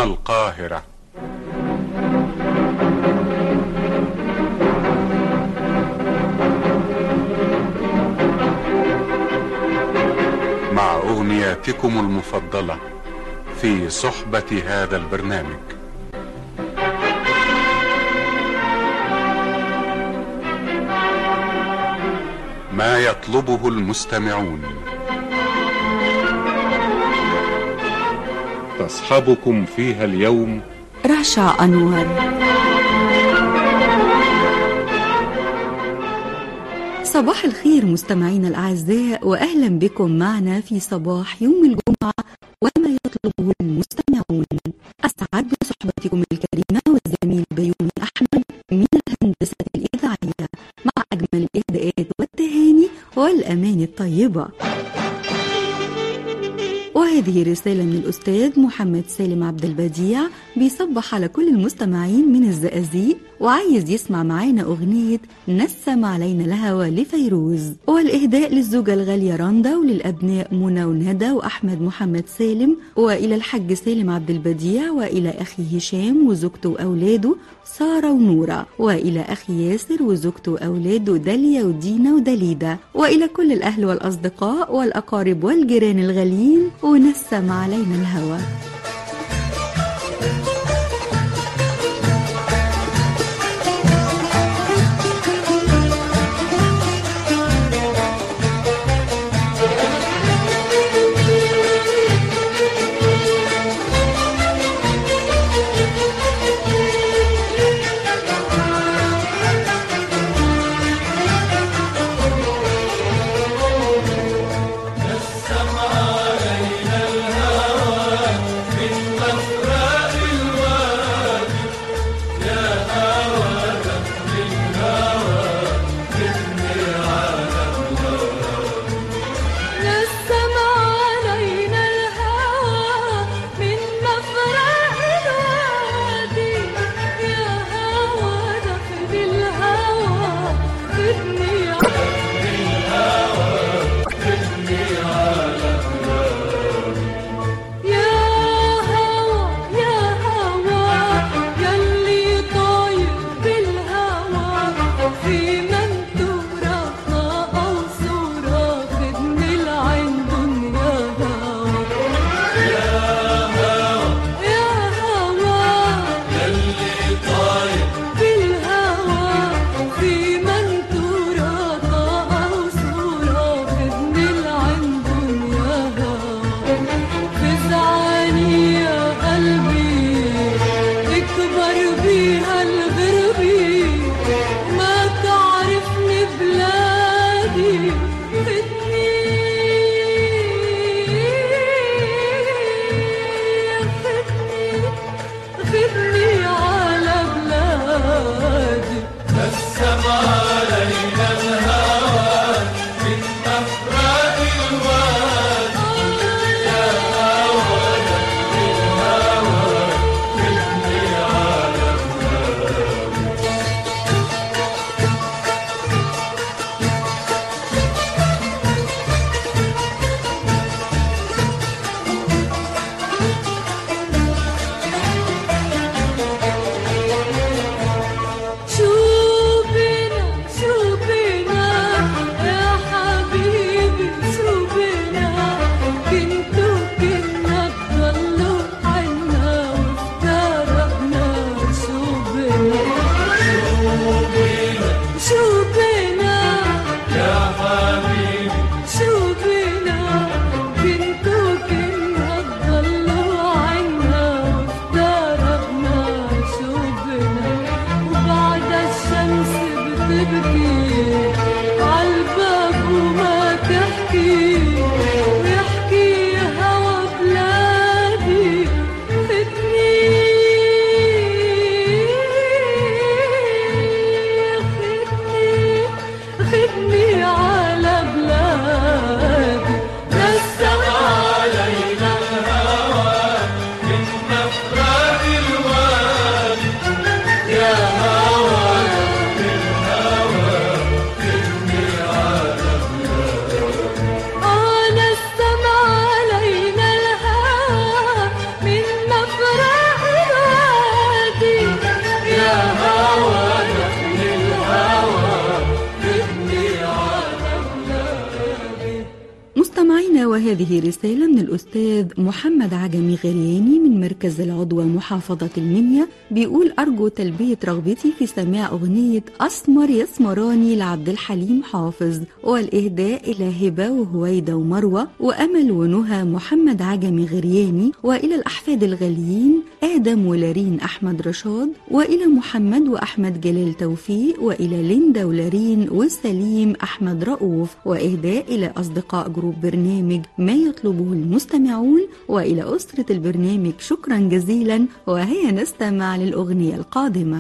القاهرة مع أغنياتكم المفضلة في صحبة هذا البرنامج ما يطلبه المستمعون تصحبكم فيها اليوم رشا أنور صباح الخير مستمعينا الأعزاء وأهلا بكم معنا في صباح يوم الجمعة وما يطلبه المستمعون أسعد بصحبتكم الكريمة والزميل بيومي أحمد من الهندسة الإذاعية مع أجمل الإهداءات والتهاني والأمان الطيبة وهذه رسالة من الأستاذ محمد سالم عبد البديع بيصبح على كل المستمعين من الزقازيق وعايز يسمع معانا أغنية نسم علينا الهوى لفيروز والإهداء للزوجة الغالية رندا وللأبناء منى وندى وأحمد محمد سالم وإلى الحاج سالم عبد البديع وإلى أخي هشام وزوجته وأولاده سارة ونورة وإلى أخي ياسر وزوجته وأولاده داليا ودينا ودليدا وإلى كل الأهل والأصدقاء والأقارب والجيران الغاليين ونسم علينا الهوى وهذه رسالة من الأستاذ محمد عجمي غرياني من مركز العضوة محافظة المنيا بيقول أرجو تلبية رغبتي في سماع أغنية أسمر يسمراني لعبد الحليم حافظ والإهداء إلى هبة وهويدة ومروة وأمل ونهى محمد عجمي غرياني وإلى الأحفاد الغاليين آدم ولارين أحمد رشاد وإلى محمد وأحمد جلال توفيق وإلى ليندا ولارين وسليم أحمد رؤوف وإهداء إلى أصدقاء جروب برنامج ما يطلبه المستمعون وإلى أسرة البرنامج شكرا جزيلا وهيا نستمع للأغنية القادمة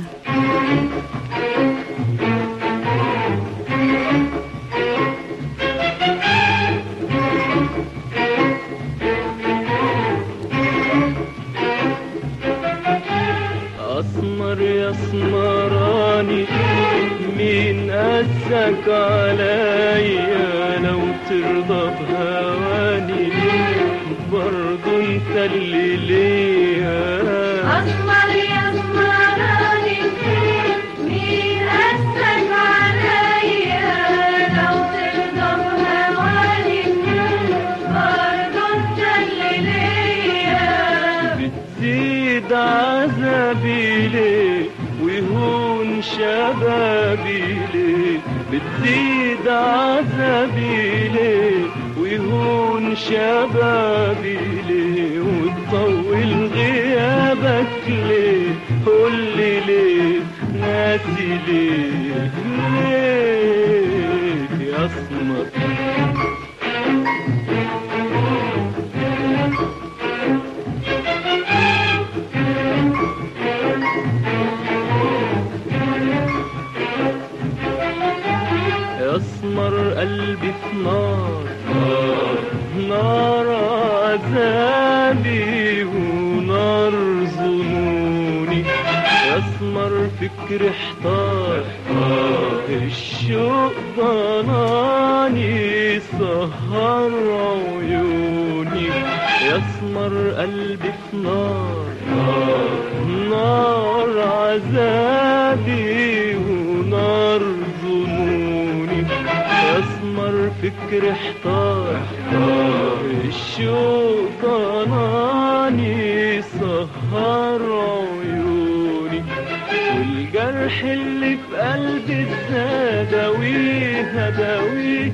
أسمر يا اسمراني مين قاسك عليا لو ترضى بهواني برضو انت اللي ليا أسمر يا أسمراني مين أسك عليا لو ترضى بهواني برضو أنت اللي ليا بتزيد عذابي ليه ويهون شبابي ليه بتزيد عذابي ليه ويهون شبابي ليه وتطول غيابك ليه قولي ليه ناسي ليه ليه يا اسمر يسمر قلبي في نار نار عذابي ونار ظنوني يسمر فكر احتار الشوق ضناني سهر عيوني يسمر قلبي في نار نار عذابي ونار ظنوني اسمر فكر احتار الشوق ضناني سهر عيوني والجرح اللي في قلبي ازاي داويه داويه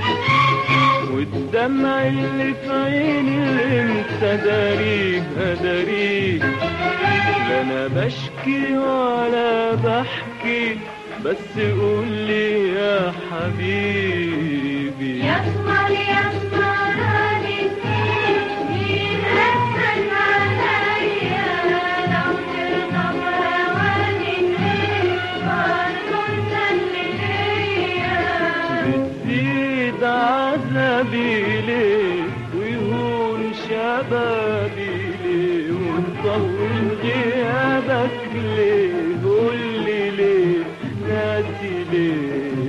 والدمع اللي في عيني امتى داريه داريه لا انا بشكي ولا بحكي بس قول لي يا حبيبي يسمر يسمراني مين أسك عليا لو ترضى بهواني برضو أنت اللي ليا بتزيد عذابي ليه ويهون شبابي ليه وتطول غيابك ليه قولي ليه ناسي ليه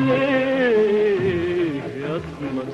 ليه يا اسمر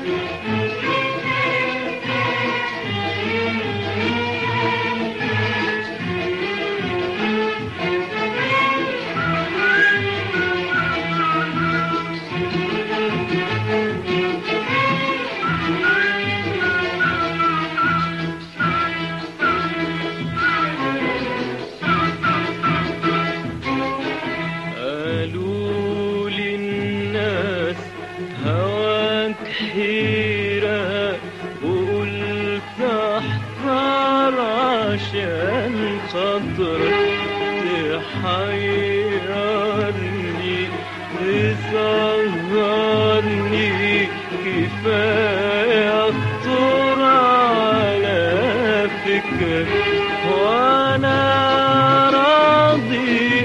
قالوا لي الناس هواك حيرة وقلت احذر عشان خاطرك تحيرني تسهرني كفاية خطر على فكرك وانا راضي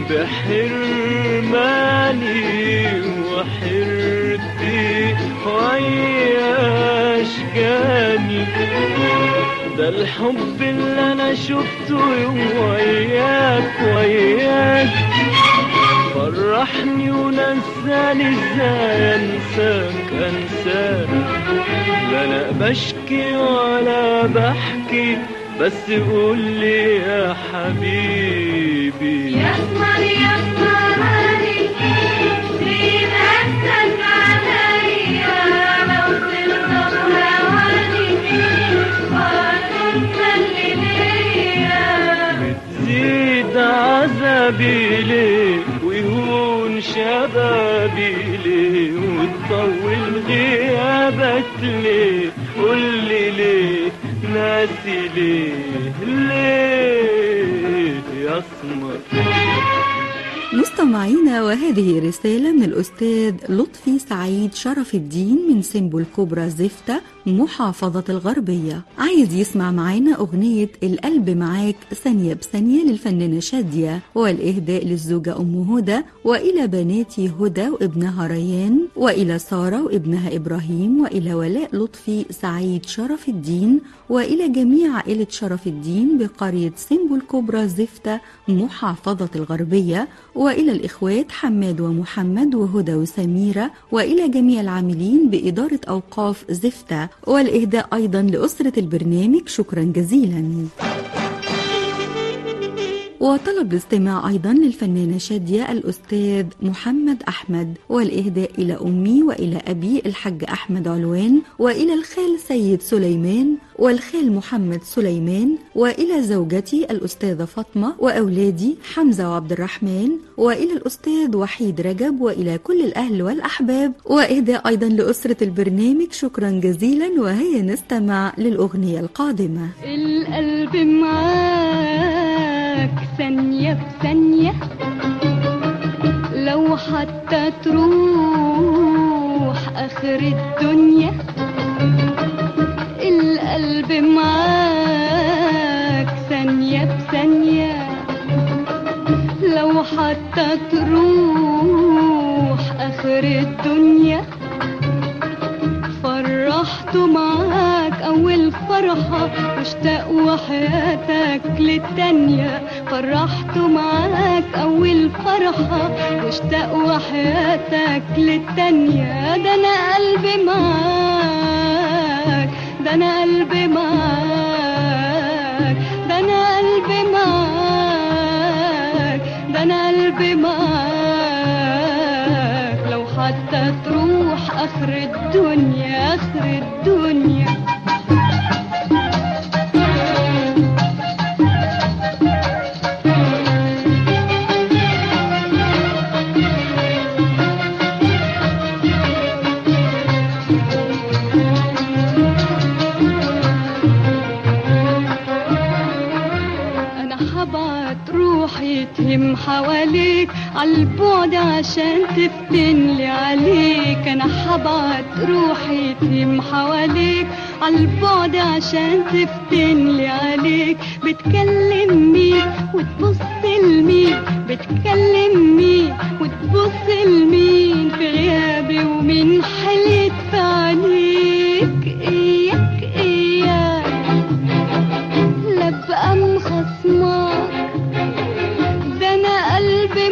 بحرماني وحرتي ويا اشجاني ده الحب اللي انا شفته يوم وياك وياك فرحني ونساني ازاي انساك انساك لا انا بشكي ولا بحكي بس قول لي يا حبيبي يسمر يسمراني مين أسك عليا لو ترضى غيابي ليه ويهون شبابي ليه وتطول غيابك ليه قولي ليه ناسي ليه ليه يا اسمر مستمعينا وهذه رسالة من الأستاذ لطفي سعيد شرف الدين من سيمبو الكبرى زفتة محافظة الغربية عايز يسمع معانا أغنية القلب معاك ثانية بثانية للفنانة شادية والإهداء للزوجة أم هدى وإلى بناتي هدى وابنها ريان وإلى سارة وابنها إبراهيم وإلى ولاء لطفي سعيد شرف الدين وإلى جميع عائلة شرف الدين بقرية سيمبو الكبرى زفتة محافظة الغربية وإلى الإخوات حماد ومحمد وهدى وسميرة وإلى جميع العاملين بإدارة أوقاف زفتة والإهداء أيضا لأسرة البرنامج شكرا جزيلا وطلب الاستماع أيضا للفنانة شادية الأستاذ محمد أحمد والإهداء إلى أمي وإلى أبي الحاج أحمد علوان وإلى الخال سيد سليمان والخال محمد سليمان وإلى زوجتي الأستاذة فاطمة وأولادي حمزة وعبد الرحمن وإلى الأستاذ وحيد رجب وإلى كل الأهل والأحباب وإهداء أيضا لأسرة البرنامج شكرا جزيلا وهيا نستمع للأغنية القادمة القلب معاك ثانية بثانية لو حتى تروح آخر الدنيا القلب معاك ثانية بثانية لو حتى تروح آخر الدنيا فرحت معاك أول فرحة واشتاق وحياتك للتانية فرحت معاك أول فرحة واشتاق وحياتك للتانية ده أنا قلبي معاك ده أنا قلبي معاك ده أنا قلبي معاك ده أنا قلبي معاك لو حتى تروح آخر الدنيا آخر الدنيا انا حبعت روحي تهم حواليك عالبعد عشان تفتنلي عليك انا حبعت روحي تهم حواليك عالبعد عشان تفتنلي عليك بتكلم مين وتبص لمين بتكلم مين وتبص لمين في غيابي ومين حليت في عينيك اياك اياك لا بقى مخصمك ده انا قلبي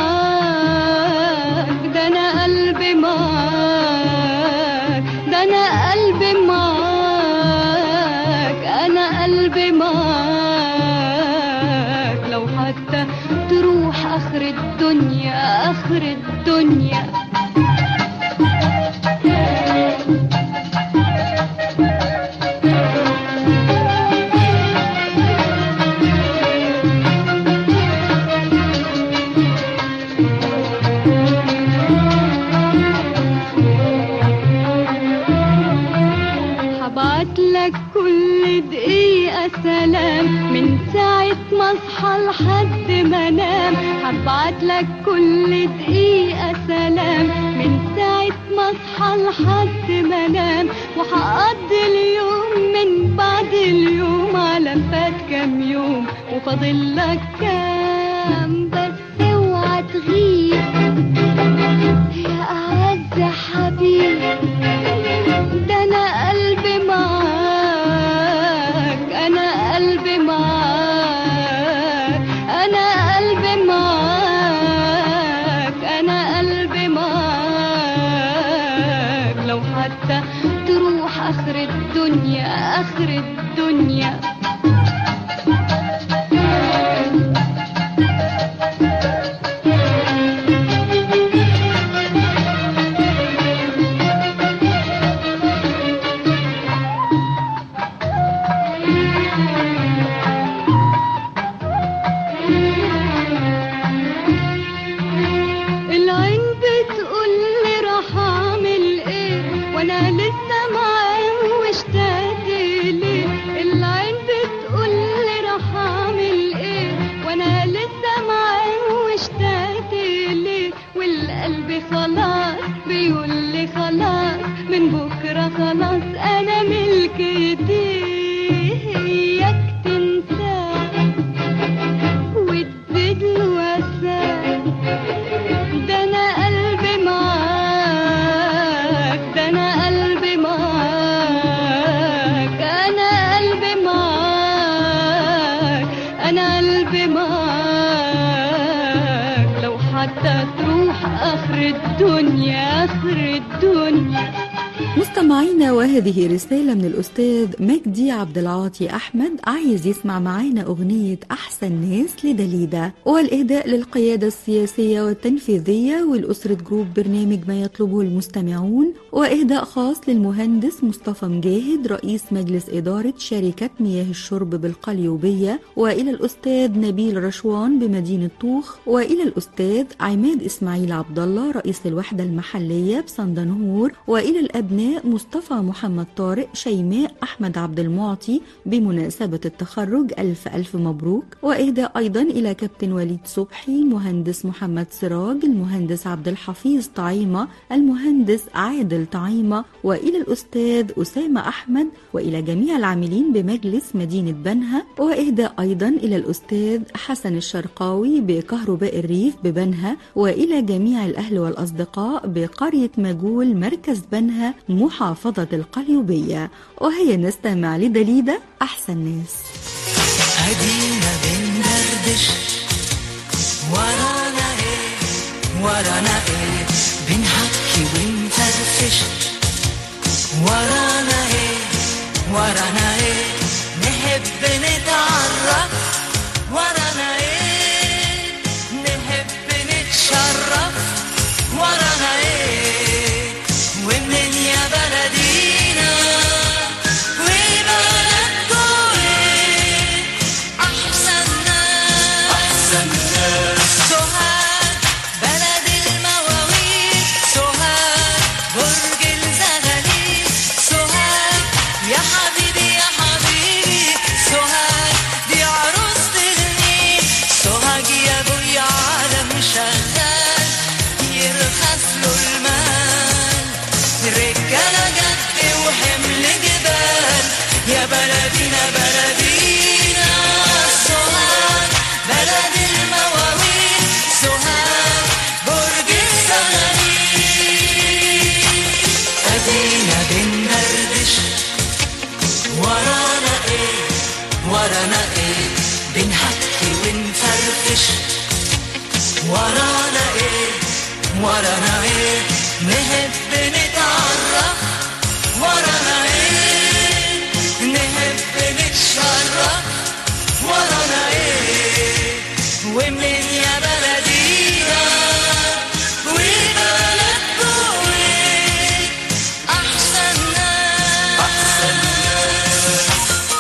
معاك ده انا قلبي معاك ده انا قلبي معاك انا قلبي معاك لو حتى تروح اخر الدنيا اخر الدنيا هبعت لك كل دقيقة سلام من ساعة ما اصحى لحد ما انام هبعت لك كل دقيقة سلام من ساعة ما اصحى لحد ما انام وهقضي اليوم من بعد اليوم على فات كام يوم وفاضل لك كام بس اوعى تغيب يا أعز حبيب ده انا قلبي معاك انا قلبي معاك انا قلبي معاك انا قلبي معاك لو حتى تروح اخر الدنيا اخر الدنيا انا قلبي معاك لو حتى تروح اخر الدنيا اخر الدنيا مستمعينا وهذه رسالة من الأستاذ مجدي عبد العاطي أحمد عايز يسمع معانا أغنية أحسن ناس لدليدا والإهداء للقيادة السياسية والتنفيذية والأسرة جروب برنامج ما يطلبه المستمعون وإهداء خاص للمهندس مصطفى مجاهد رئيس مجلس إدارة شركة مياه الشرب بالقليوبية وإلى الأستاذ نبيل رشوان بمدينة طوخ وإلى الأستاذ عماد إسماعيل عبد الله رئيس الوحدة المحلية بصندنهور وإلى الأبناء مصطفى محمد طارق شيماء أحمد عبد المعطي بمناسبة التخرج ألف ألف مبروك وإهداء أيضا إلى كابتن وليد صبحي المهندس محمد سراج المهندس عبد الحفيظ طعيمة المهندس عادل طعيمة وإلى الأستاذ أسامة أحمد وإلى جميع العاملين بمجلس مدينة بنها وإهداء أيضا إلى الأستاذ حسن الشرقاوي بكهرباء الريف ببنها وإلى جميع الأهل والأصدقاء بقرية مجول مركز بنها محافظة القليوبية وهي نستمع لدليدة أحسن ناس ادينا بندردش ورانا ايه ورانا ايه بنحكي ونفرفش ورانا ايه ورانا ايه نحب نتعرف ورانا ايه نحب نتشرف ورانا ايه ومنين يا بلدينا وبلدكوا ايه احسن ناس احسن ناس سوهاج بلد المواويل سوهاج برج الزغاليل سوهاج يا حبيبي يا حبيبي سوهاج دي عروسة النيل سوهاج يا ابويا عالم شغال يرخص له المال رجالة جد وحمل جبال يا بلدينا بلدينا سوهاج بلد المواويل سوهاج برج الزغاليل ادينا بندردش ورانا ايه ورانا ايه بنحكي ونفرفش ورانا ايه ورانا ايه نحب نتعرف ورانا ايه نحب نتشرف ورانا ايه ومنين يا بلدينا وبلدكوا ايه احسن ناس احسن ناس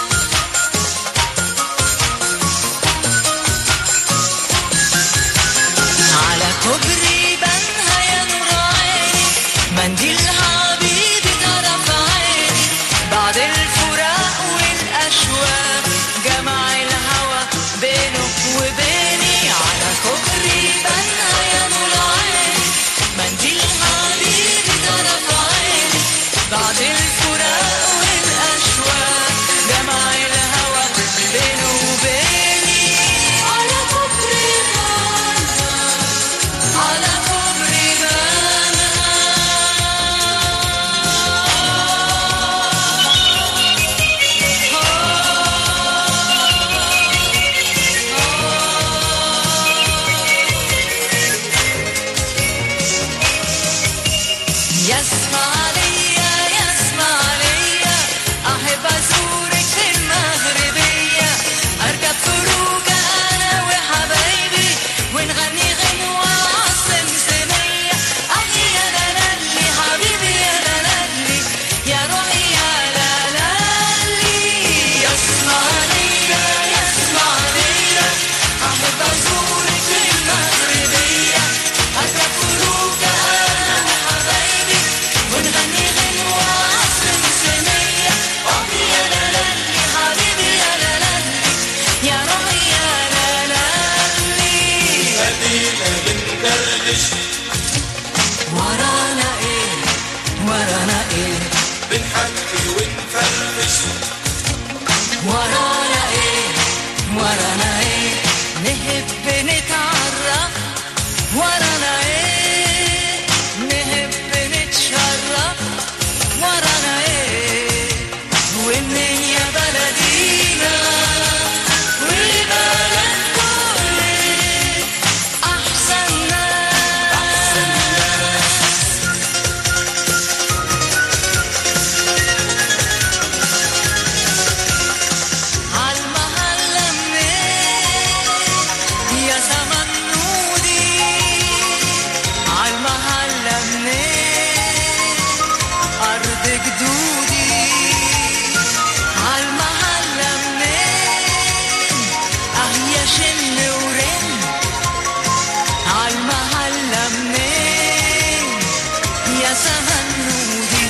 على كوبري بنها يا نور عيني منديل حبيبي طرف عيني بعد الفراق والأشواق جمع الهوى بينك وبيني على كوبري بنها يا نور عيني منديل حبيبي طرف عيني بعد الفراق والأشواق جمع الهوى بينه وبيني على كوبري بنها على كوبري يسمع ليا يسمع ليا أحب أزورك في المغربية أركب فروجة أنا وحبايبي ونغني غنوة عالسمسمية أحيي يا لالي حبيبي يا لالي يا روحي يا لالي يسمع ليا يسمع ليا أحب أزورك في المغربية أركب فروجة أنا وحبايبي ونغني غنوة عالسمسمية أحيي يا لالي حبيبي يا لالي يا روحي يا لالي ورانا ايه ورانا ايه بنحكي ونفرفش ورانا ايه ورانا ايه نحب نتعرف ورانا ايه نحب نتشرف ورانا ايه ومنين يا بلدينا وبلدكوا جدودي عالمحلة منين اه يا شن ورن عالمحلة منين يا سهنودي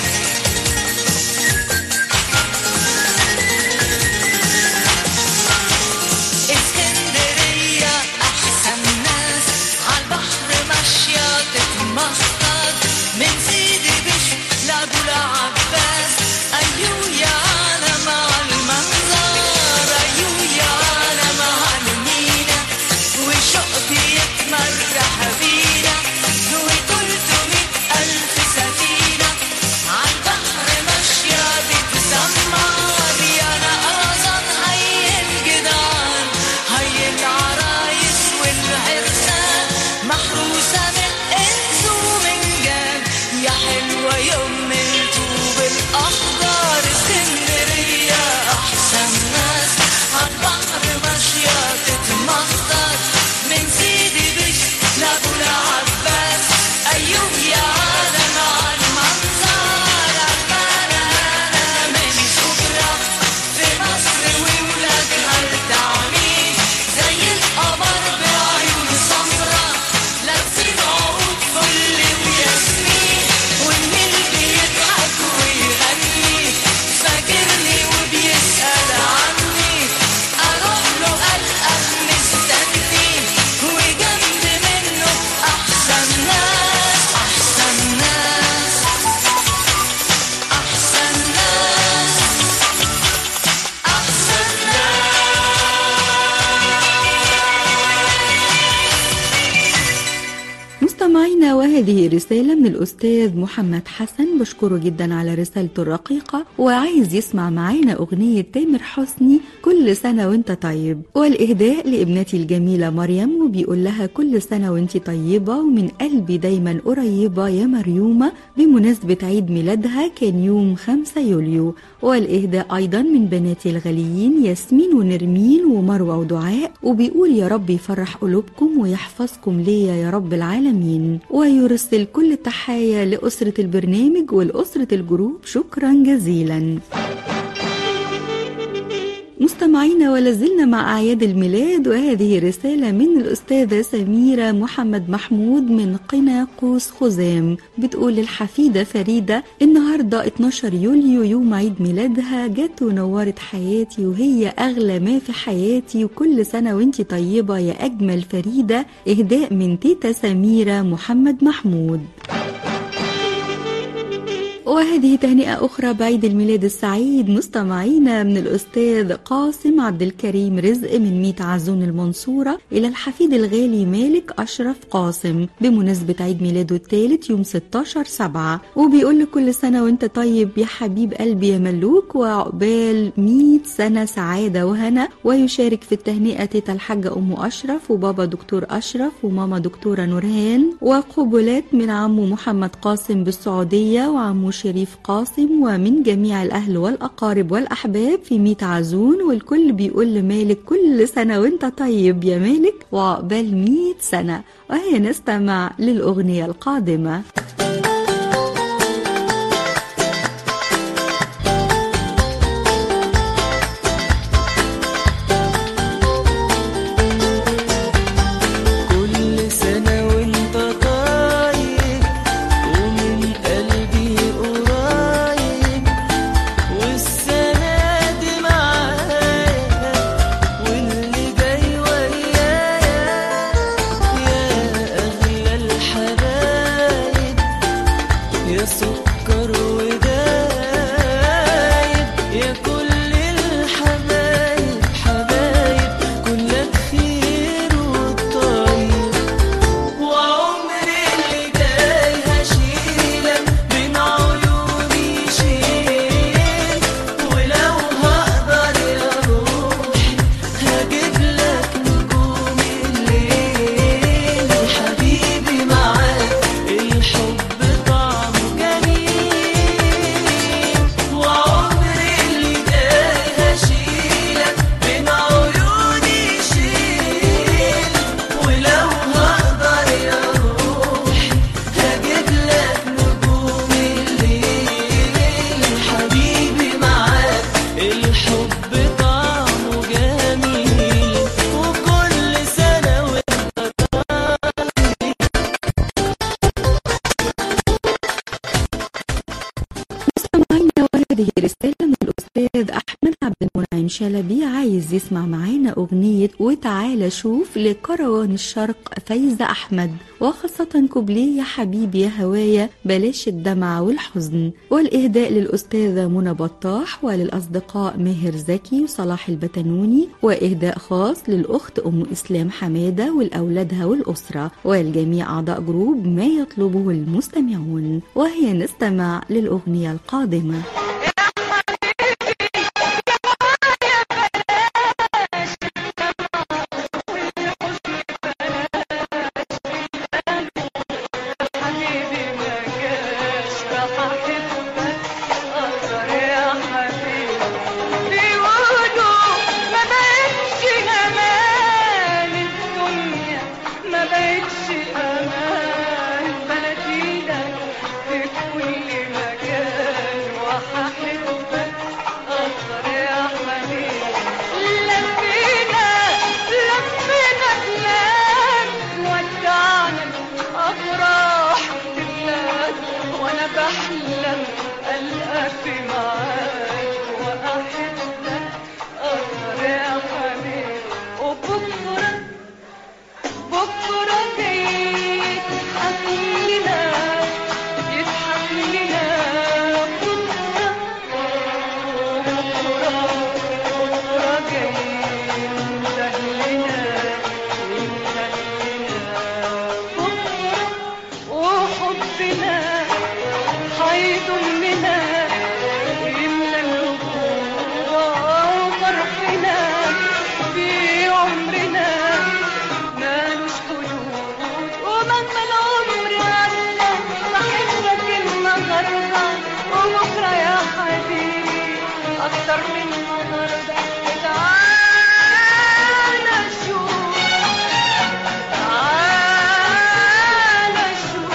اسكندرية أحسن ناس عالبحر ماشية تتمخطط من سيدي بشر لأبو العباس أيوه يا عالم عالمنظر أيوه يا عالم عالمينا وشوقي يتمرح بينا وتلتمية ألف سفينة عالبحر ماشية بتسمر يا نقازن هي الجدعان هي العرايس والعرسان محروسة من إنس ومن جان يا حلوة يوم الطوب الأخضر اسكندرية أحسن ناس عالبحر ماشية تتمخطر من سيدي بشر لأبو العباس أيوه يا عالم عالمنظر عالمانا أنا من شبرا في مصر وولادها التعمير زي القمر بعيون سمرا لابسين عقود فل وياسمين والنيل بيضحك ويغني فاكرني وبيسأل عني أروح له قلقان مستني وجنب منه أحسن ناس أحسن ناس أحسن ناس أحسن مستمعينا وهذه رسالة من الأستاذ محمد حسن بشكره جدا على رسالته الرقيقة وعايز يسمع معانا أغنية تامر حسني كل سنة وانت طيب والإهداء لابنتي الجميلة مريم وبيقول لها كل سنة وانت طيبة ومن قلبي دايما قريبة يا مريومة بمناسبة عيد ميلادها كان يوم 5 يوليو والإهداء أيضا من بناتي الغاليين ياسمين ونرمين ومروة ودعاء وبيقول يا رب يفرح قلوبكم ويحفظكم ليا يا رب العالمين ويرسل كل التحايا لأسرة البرنامج ولأسرة الجروب شكرا جزيلا مستمعينا ولازلنا مع أعياد الميلاد وهذه رسالة من الأستاذة سميرة محمد محمود من قنا قوس خزام بتقول للحفيدة فريدة النهاردة 12 يوليو يوم عيد ميلادها جت ونورت حياتي وهي أغلى ما في حياتي وكل سنة وانتي طيبة يا أجمل فريدة إهداء من تيتا سميرة محمد محمود وهذه تهنئة أخرى بعيد الميلاد السعيد مستمعينا من الأستاذ قاسم عبد الكريم رزق من ميت عزون المنصورة إلى الحفيد الغالي مالك أشرف قاسم بمناسبة عيد ميلاده الثالث يوم 16 سبعة وبيقول له كل سنة وانت طيب يا حبيب قلبي يا ملوك وعقبال 100 سنة سعادة وهنا ويشارك في التهنئة تيتا الحاجة أم أشرف وبابا دكتور أشرف وماما دكتورة نورهان وقبلات من عمو محمد قاسم بالسعودية وعمو شريف قاسم ومن جميع الأهل والأقارب والأحباب في ميت عزون والكل بيقول لمالك كل سنة وانت طيب يا مالك وعقبال 100 سنة وهي نستمع للأغنية القادمة كل سنة وانت طيب ومن قلبي قريب والسنة دي معايا واللي جاي ويايا يا أغلى الحبايب وهذه رسالة من الأستاذ أحمد عبد المنعم شلبي عايز يسمع معانا أغنية وتعالى شوف لكروان الشرق فايزة أحمد وخاصة كوبليه يا حبيبي يا هوايا بلاش الدمع والحزن والإهداء للأستاذة منى بطاح وللأصدقاء ماهر زكي وصلاح البتنوني وإهداء خاص للأخت أم إسلام حمادة والأولادها والأسرة والجميع أعضاء جروب ما يطلبه المستمعون وهي نستمع للأغنية القادمة حبيبي ما جاش راح احبك اكتر يا حبيبي بيقولوا ما بقتش امان الدنيا ما بقتش امان بلدينا في كل مكان وهحبك اكتر يا حبيبي لفينا لفينا بلاد ودعنا افراح بلاد وانا بحلم القاك معاك واحبك اكتر يا حبيبي وبكره بكره جاي يضحك لنا يضحك لنا بكره بكره بكره جاي ينده لنا ينده لنا بكره وحبنا هيضمنا ويملى الوجود وفرحنا في عمرنا مالوش حدود ومهما العمر عدى بحبك النهارده وبكره يا حبيبي اكتر من النهارده تعالى شوف تعالى شوف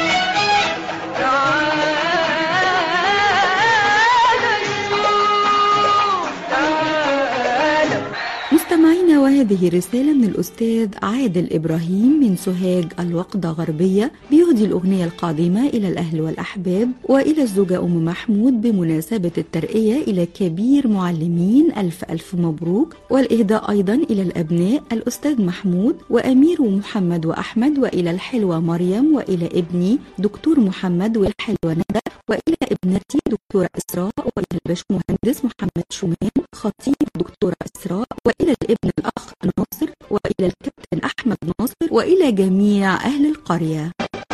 تعالى شوف تعالى مستمعينا وهذه رسالة من الأستاذ عادل إبراهيم من سوهاج الوقدة غربية بيهدي الأغنية القادمة إلى الأهل والأحباب وإلى الزوجة أم محمود بمناسبة الترقية إلى كبير معلمين ألف ألف مبروك والإهداء أيضا إلى الأبناء الأستاذ محمود وأمير ومحمد وأحمد وإلى الحلوة مريم وإلى ابني دكتور محمد والحلوة ندى وإلى ابنتي دكتورة إسراء وإلى الباشمهندس محمد شومان خطيب دكتورة إسراء وإلى الابن الأخ ناصر وإلى الكابتن أحمد ناصر وإلى جميع أهل القرية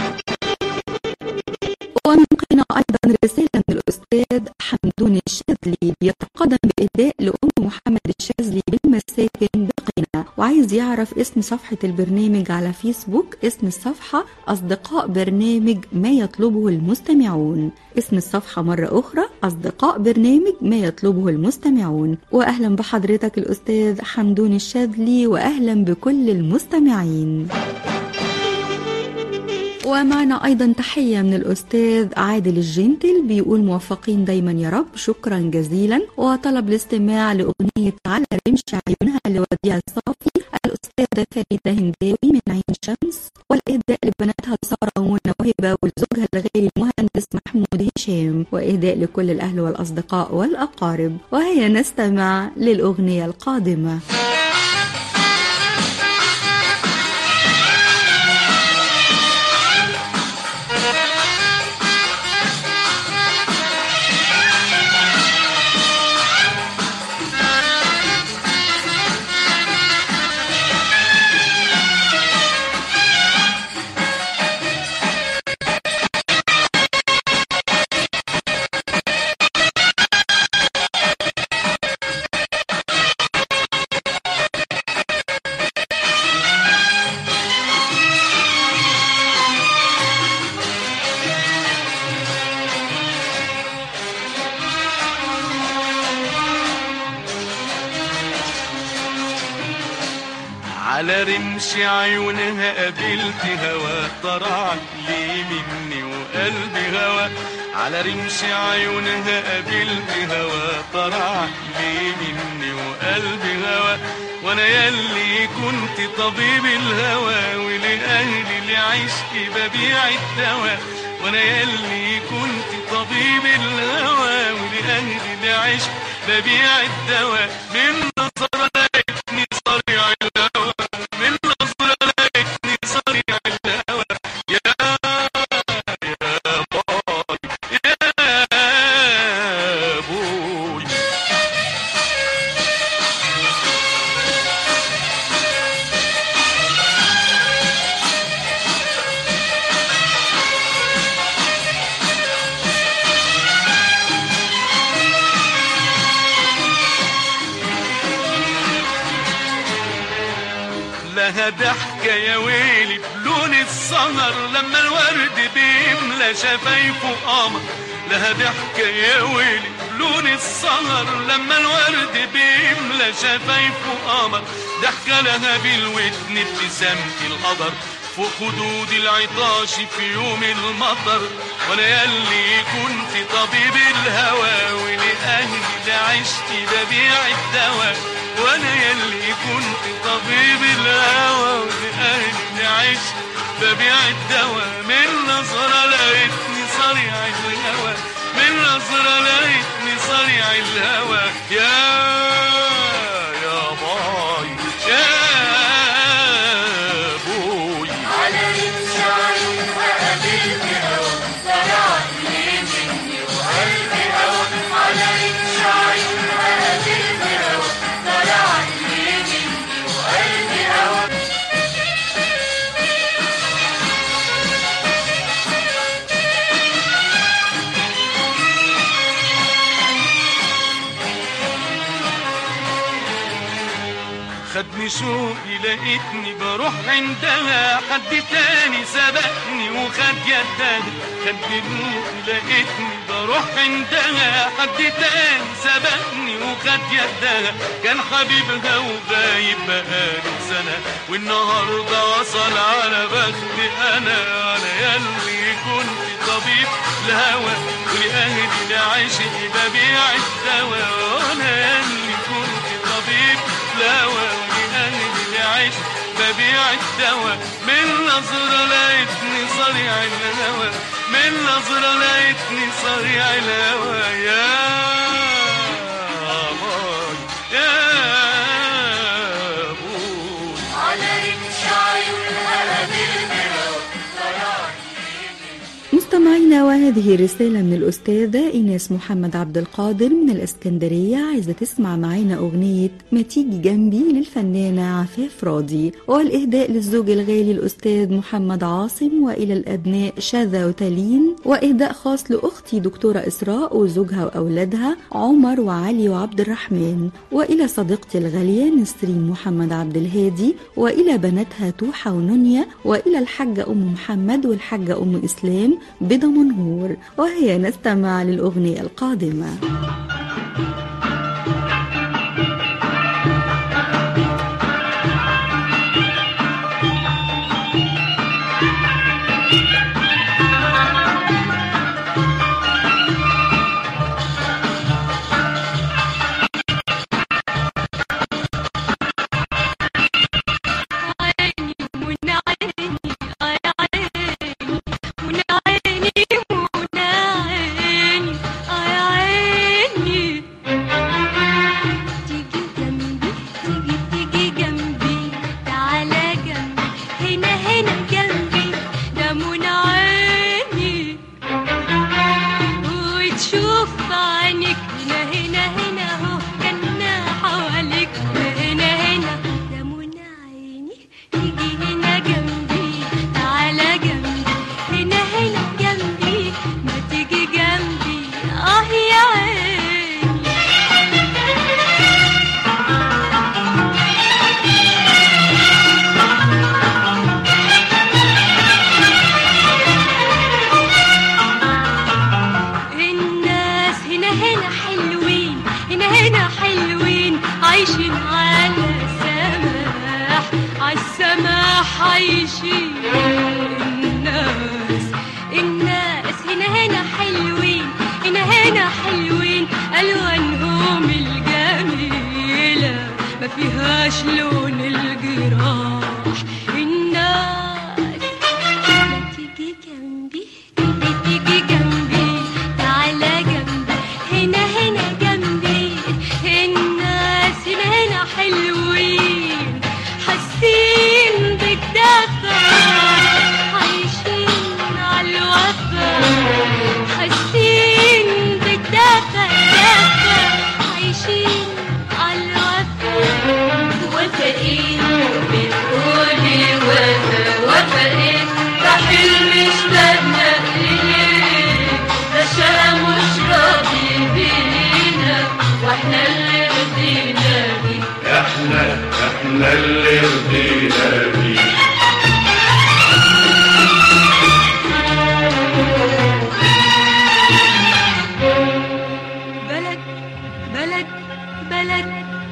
ومن قنا أيضا رسالة من الأستاذ حمدون الشاذلي بيتقدم بإهداء لأم محمد الشاذلي بالمساكن بقنا وعايز يعرف اسم صفحة البرنامج على فيسبوك اسم الصفحة أصدقاء برنامج ما يطلبه المستمعون اسم الصفحة مرة أخرى أصدقاء برنامج ما يطلبه المستمعون وأهلا بحضرتك الأستاذ حمدون الشاذلي وأهلا بكل المستمعين ومعنا أيضا تحية من الأستاذ عادل الجنتل بيقول موفقين دايما يا رب شكرا جزيلا وطلب الاستماع لأغنية على رمش عيونها لوديع الصافي الأستاذة فريدة هنداوي من عين شمس والإهداء لبناتها سارة ومنى وهبة ولزوجها الغالي المهندس محمود هشام وإهداء لكل الأهل والأصدقاء والأقارب وهيا نستمع للأغنية القادمة على رمش عيونها قابلت هوا طرع لي مني وقلبي هوا على رمش عيونها قابلت هوا طرع لي مني وقلبي هوا وانا يلي كنت طبيب الهوى ولاهلي لعشقي ببيع الدواء وانا يلي كنت طبيب الهوى ولأهل العشق ببيع الدواء من نظرة لقيتني صريع الهوى من نظرة لقيتني صريع الهوى يا يا باي يا بوي لها ضحكة يا ويلي بلون السهر لما الورد بيملى شفايفه قمر لها ضحكة يا ويلي بلون السهر لما الورد بيملى شفايفه قمر ضحكة لها بالودن ابتسامة القدر فوق خدود العطاش في يوم المطر وانا ياللي كنت طبيب الهوى ولأهلي ده عشت ببيع الدواء وانا ياللي كنت طبيب الهوى ولأهلي ده عشت ببيع الدواء من نظرة لقيتني صريع الهوى من نظرة لقيتني صريع الهوى يا يا باي يا بوي على رمش عيونها قابلت هوا طلعني مني وقلبي هوا على رمش عيونها قابلت هوا طلعني مني وقلبي هوا خدني شوقي لقيتني بروح عندها حد تاني سبقني وخد يدها خدني روحي لقيتني بروح عندها حد تاني سبقني وخد يدها كان حبيبها وغايب بقاله سنة والنهاردة وصل على بختي أنا أنا ياللي كنت طبيب الهوى ولأهلي لعشق ببيع الدواء وأنا ياللي كنت طبيب الهوى ولأهلي لعشق ببيع الدواء من نظرة لقيتني صريع الهوى من نظرة لقيتني صريع الهوى يا باي يا بوي على رمش عيونها قابلت هوا طلعني مستمعينا وهذه رسالة من الأستاذة إيناس محمد عبد القادر من الإسكندرية عايزة تسمع معانا أغنية ما تيجي جنبي للفنانة عفاف راضي والإهداء للزوج الغالي الأستاذ محمد عاصم وإلى الأبناء شاذة وتالين وإهداء خاص لأختي دكتورة إسراء وزوجها وأولادها عمر وعلي وعبد الرحمن وإلى صديقتي الغالية نسرين محمد عبد الهادي وإلى بناتها توحة ونونيا وإلى الحاجة أم محمد والحاجة أم إسلام بدمنهور وهي نستمع للأغنية القادمة عيني من عيني آي عيني من عيني من عيني آي عيني تيجي جنبي تيجي تيجي جنبي تعالى جنبي هنا هنا جنبي ده من عيني وتشوف عينك هنا هنا هنا اهو كنا حواليك هنا هنا ده منى عيني تيجي هنا جنبي تعالى جنبي هنا هنا جنبي ما تيجي جنبي اه يا عيني الناس هنا هنا حلوين هنا هنا حلوين عايشين على السماح على السماح عايشين الناس الناس هنا هنا حلوين هنا هنا حلوين ألوانهم الجميلة ما فيهاش لون الجراح الناس ما تيجي جنبي تيجي تيجي جنبي اللي رضينا بيه بلد بلد بلد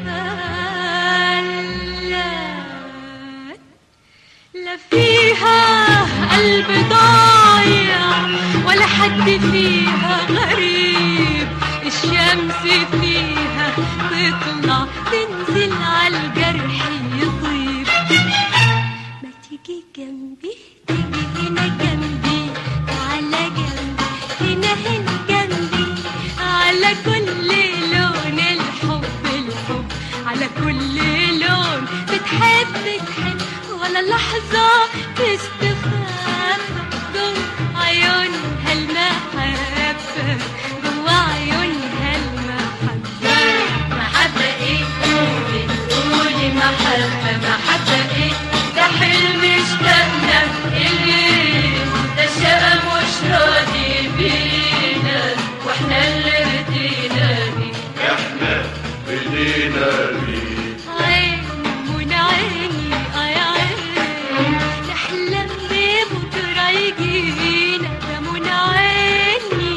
بلد لا فيها قلب ضايع ولا حد فيها غريب الشمس فيها تطلع تنزل على الجرح يطيب ما تيجي جنبي تيجي هنا جنبي تعالى جنبي هنا هنا جنبي على كل لون الحب الحب على كل لون بتحب بتحب ولا لحظة تستخاف جوا عيونها المحبة جوا عيونها المحبة محبة ايه بتقولي محبة محبة ايه ده حلم اشتقنا اليه ده الشقا مش راضي بينا واحنا اللي رضينا بيه احنا بدينا بيه عين من عيني اه يا عين نحلم ببكرة يجينا ده من عيني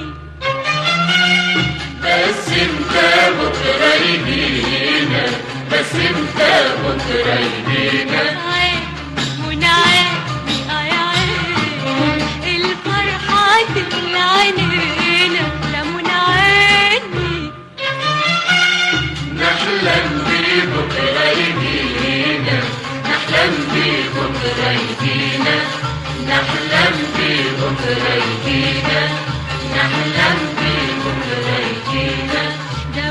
بس انت بكرة يجينا بس انت بكرة يجينا عين من عيني اه يا عين الفرحة تملى عينينا ده من عيني نحلم ببكرة يجينا نحلم ببكرة يجينا نحلم ببكرة يجينا نحلم ببكرة يجينا ده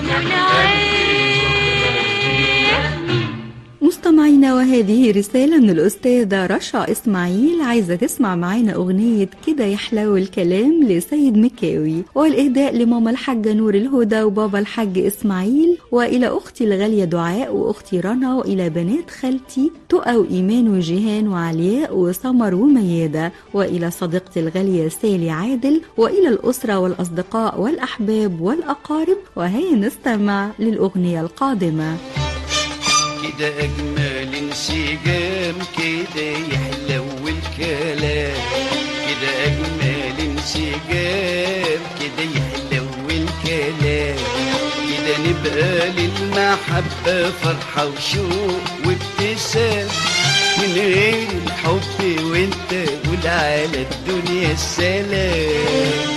منعيني مستمعينا وهذه رسالة من الأستاذة رشا إسماعيل عايزة تسمع معانا أغنية كده يحلو الكلام لسيد مكاوي والإهداء لماما الحاجة نور الهدى وبابا الحاج إسماعيل وإلى أختي الغالية دعاء وأختي رنا وإلى بنات خالتي تقى وإيمان وجيهان وعلياء وسمر وميادة وإلى صديقتي الغالية سالي عادل وإلى الأسرة والأصدقاء والأحباب والأقارب وهيا نستمع للأغنية القادمة كده أجمل انسجام كده يحلو الكلام كده أجمل انسجام كده يحلو الكلام كده نبقى للمحبة فرحة وشوق وابتسام من غير الحب وانت قول على الدنيا السلام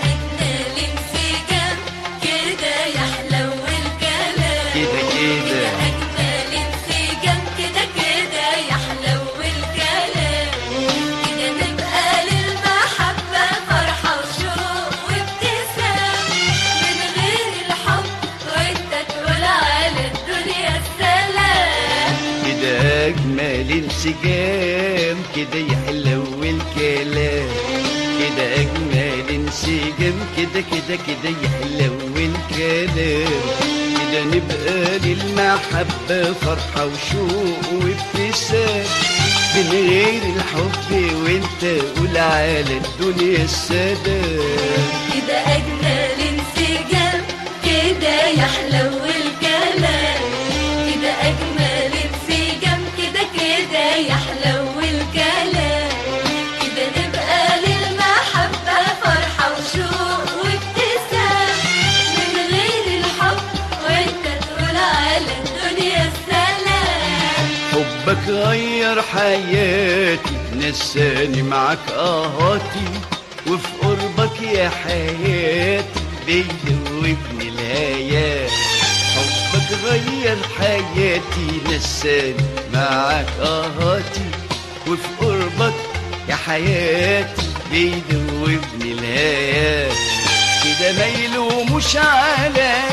الانسجام كده يحلو الكلام كده كده أجمل انسجام كده كده يحلو الكلام كده نبقى للمحبة فرحة وشوق وابتسام من غير الحب وانت تقول على الدنيا السلام كده أجمل انسجام كده يحلو الكلام كده أجمل انسجام كده كده كده يحلو الكلام كده نبقى للمحبة فرحة وشوق وابتسام من غير الحب وانت قول على الدنيا السلام كده أجمل انسجام كده يحلو الكلام كده أجمل انسجام كده كده يحلو الكلام كده نبقى للمحبة فرحة وشوق وابتسام من غير الحب وانت تقول على الدنيا السلام حبك غير حياتي نساني معاك اهاتي وفي قربك يا حياتي بيدوبني الهيات حبك غير حياتي نساني معاك اهاتي وفي قربك يا حياتي بيدوبني الهيات كده ما يلوموش عليا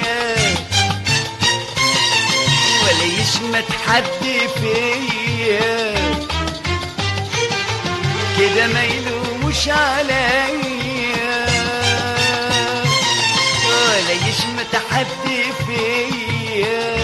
ولا يشمت حد فيا كده ما يلوموش عليا ولا يشمت حد فيا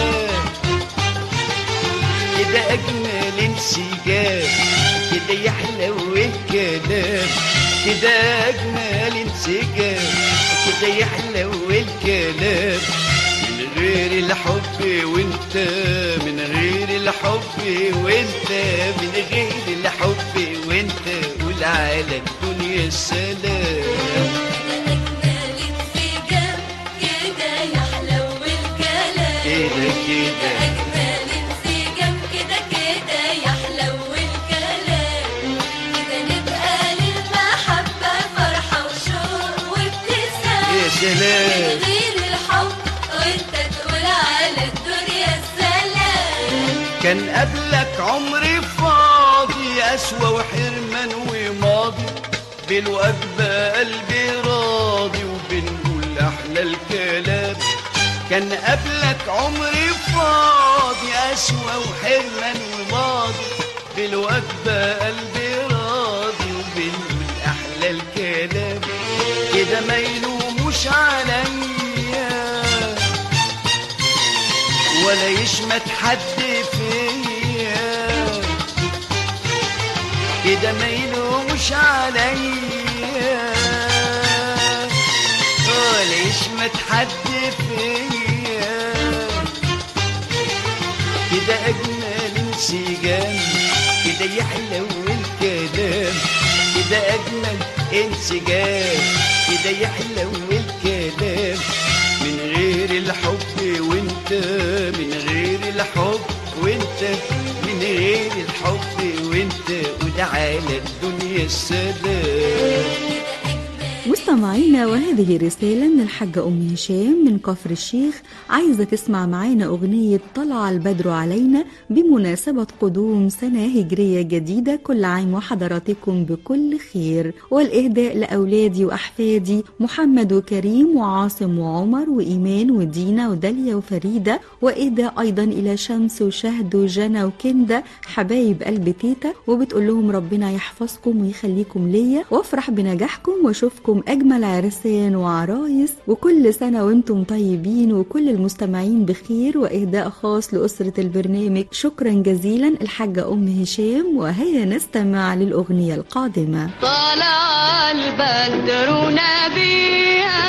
كده اجمل انسجام كده يحلو الكلام كده اجمل انسجام كده يحلو الكلام من غير الحب وانت من غير الحب وانت من غير الحب وانت قول على الدنيا السلام أجمل انسجام كده يحلو الكلام كده كده أجمل انسجام كده كده يحلو الكلام كده نبقى للمحبة فرحة وشوق وابتسام يا سلام من غير الحب وانت تقول على الدنيا السلام كان قبلك عمري فاضي أسوى وحرمان وماضي بالوجبة قلبي راضي وبنقول أحلى الكلام كان قبلك عمري فاضي أسوى وحرمان وماضي بالوجبة قلبي راضي وبنقول أحلى الكلام كده ما يلوموش عليا ولا يشمت حد فيا كده ما يلومش عليا ولا يشمت حد فيا كده اجمل انسجام كده يحلو الكلام كده اجمل انسجام كده يحلو الكلام من غير الحب وانت من غير الحب وانت من غير الحب وانت وده على الدنيا السلام مستمعينا وهذه رسالة من الحاجة أم هشام من كفر الشيخ عايزة تسمع معانا أغنية طلع البدر علينا بمناسبة قدوم سنة هجرية جديدة كل عام وحضراتكم بكل خير والإهداء لأولادي وأحفادي محمد وكريم وعاصم وعمر وإيمان ودينا وداليا وفريدة وإهداء أيضا إلى شمس وشهد وجنى وكندة حبايب قلب تيتا وبتقول لهم ربنا يحفظكم ويخليكم ليا وافرح بنجاحكم واشوفكم اجمل عرسان وعرايس وكل سنه وانتم طيبين وكل المستمعين بخير واهداء خاص لاسره البرنامج شكرا جزيلا الحاجه ام هشام وهيا نستمع للاغنيه القادمه طلع البدر نبيا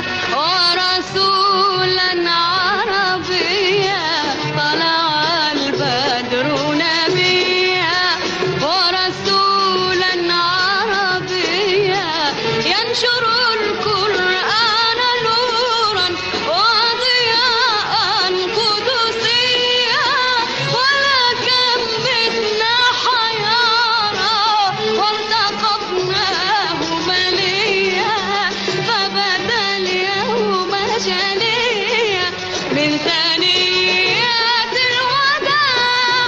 ورسولا عربيا طلع البدر نبيا ورسولا عربيا ينشر القرآن نورا وضياء قدسيا ولكن بدنا حيارى والتقطناه مليا فبدا اليوم جليا من ثنيات الوداع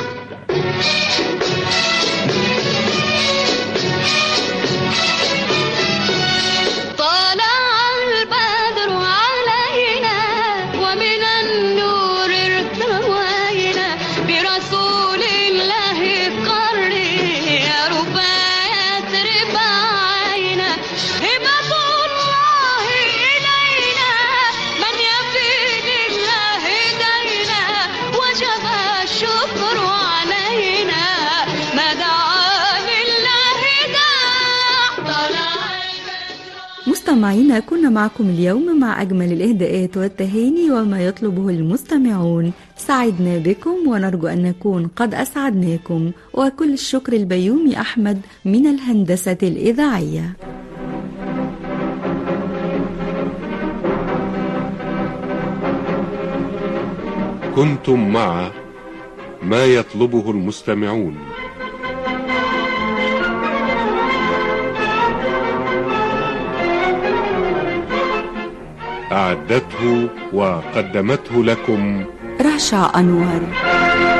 طلع البدر علينا ومن النور ارتوينا برسول الله قري يا رباية رباعينا هبة الله إلينا من يفي لله دينا وجب الشكر علينا ما دعا لله داع طلع البدر مستمعينا كنا معكم اليوم مع أجمل الإهداءات والتهاني وما يطلبه المستمعون سعدنا بكم ونرجو أن نكون قد أسعدناكم وكل الشكر البيومي أحمد من الهندسة الإذاعية كنتم مع ما يطلبه المستمعون أعدته وقدمته لكم رشا أنور